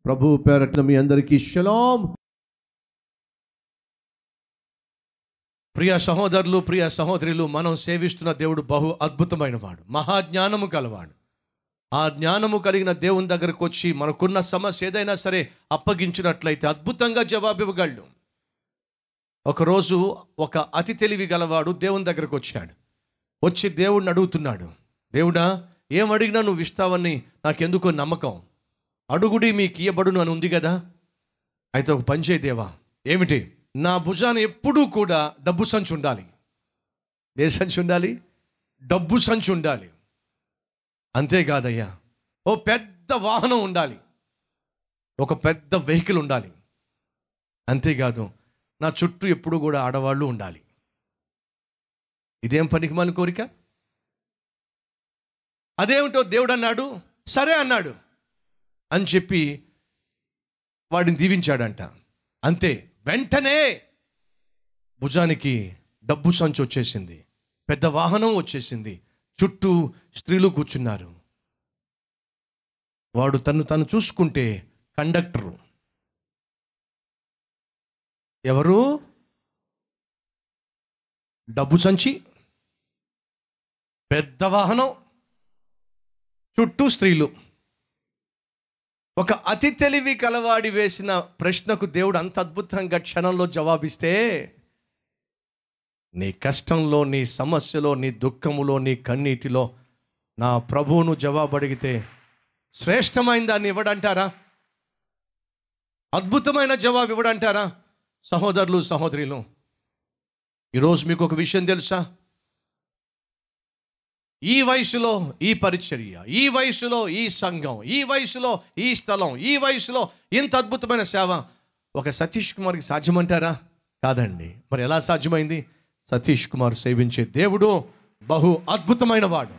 ప్రభు పేరట్న మీ అందరికీ షలాం ప్రియ సహోదరులు ప్రియ సహోదరులు మనం సేవిస్తున్న దేవుడు బహు అద్భుతమైన వాడు మహాజ్ఞానము కలవాడు ఆ జ్ఞానము కలిగిన దేవుని దగ్గరకు వచ్చి మనకున్న సమస్య ఏదైనా సరే అప్పగించినట్లయితే అద్భుతంగా జవాబు ఇవ్వగలడు ఒకరోజు ఒక అతి తెలివి గలవాడు దేవుని దగ్గరకు వచ్చాడు వచ్చి దేవుడిని అడుగుతున్నాడు దేవుడా ఏం అడిగినా నువ్వు ఇస్తావని నాకెందుకో నమ్మకం అడుగుడి మీకు ఇయ్యబడును అని ఉంది కదా అయితే ఒక పని చేయి దేవా ఏమిటి నా భుజాన ఎప్పుడూ కూడా డబ్బు సంచి ఉండాలి ఏ సంచి ఉండాలి డబ్బు సంచి ఉండాలి అంతేకాదయ్యా ఓ పెద్ద వాహనం ఉండాలి ఒక పెద్ద వెహికల్ ఉండాలి అంతేకాదు నా చుట్టూ ఎప్పుడు కూడా ఆడవాళ్ళు ఉండాలి ఇదేం పనికి మన కోరిక అదేమిటో దేవుడు అన్నాడు సరే అన్నాడు అని చెప్పి వాడిని దీవించాడంట అంతే వెంటనే భుజానికి డబ్బు సంచి వచ్చేసింది పెద్ద వాహనం వచ్చేసింది చుట్టూ స్త్రీలు కూర్చున్నారు వాడు తను తను చూసుకుంటే కండక్టరు ఎవరు డబ్బు సంచి పెద్ద వాహనం చుట్టూ స్త్రీలు ఒక అతి తెలివి కలవాడి వేసిన ప్రశ్నకు దేవుడు అంత అద్భుతంగా క్షణంలో జవాబిస్తే నీ కష్టంలో నీ సమస్యలో నీ దుఃఖములో నీ కన్నీటిలో నా ప్రభువును జవాబు అడిగితే శ్రేష్టమైన దాన్ని ఇవ్వడంటారా అద్భుతమైన జవాబు ఇవ్వడంటారా సహోదరులు సహోదరులు ఈరోజు మీకు ఒక విషయం తెలుసా ఈ వయసులో ఈ పరిచర్య ఈ వయసులో ఈ సంఘం ఈ వయసులో ఈ స్థలం ఈ వయసులో ఇంత అద్భుతమైన సేవ ఒక సతీష్ కుమార్కి సాధ్యమంటారా కాదండి మరి ఎలా సాధ్యమైంది సతీష్ కుమార్ సేవించే దేవుడు బహు అద్భుతమైన వాడు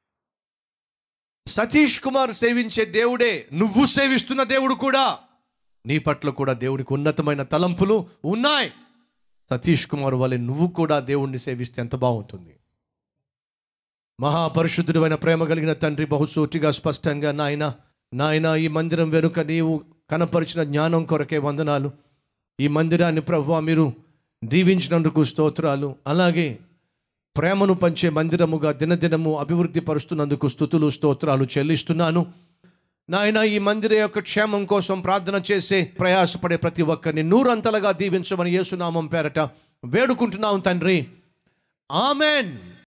సతీష్ కుమార్ సేవించే దేవుడే నువ్వు సేవిస్తున్న దేవుడు కూడా నీ పట్ల కూడా దేవుడికి ఉన్నతమైన తలంపులు ఉన్నాయి సతీష్ కుమార్ వలె నువ్వు కూడా దేవుణ్ణి సేవిస్తే ఎంత బాగుంటుంది మహాపరిశుద్ధుడు అయిన ప్రేమ కలిగిన తండ్రి బహుసూటిగా స్పష్టంగా నాయన నాయన ఈ మందిరం వెనుక నీవు కనపరిచిన జ్ఞానం కొరకే వందనాలు ఈ మందిరాన్ని ప్రభు మీరు దీవించినందుకు స్తోత్రాలు అలాగే ప్రేమను పంచే మందిరముగా దినదినము అభివృద్ధి పరుస్తున్నందుకు స్థుతులు స్తోత్రాలు చెల్లిస్తున్నాను నాయన ఈ మందిర యొక్క క్షేమం కోసం ప్రార్థన చేసే ప్రయాసపడే ప్రతి ఒక్కరిని నూరంతలుగా దీవించమని యేసునామం పేరట వేడుకుంటున్నాం తండ్రి ఆమెన్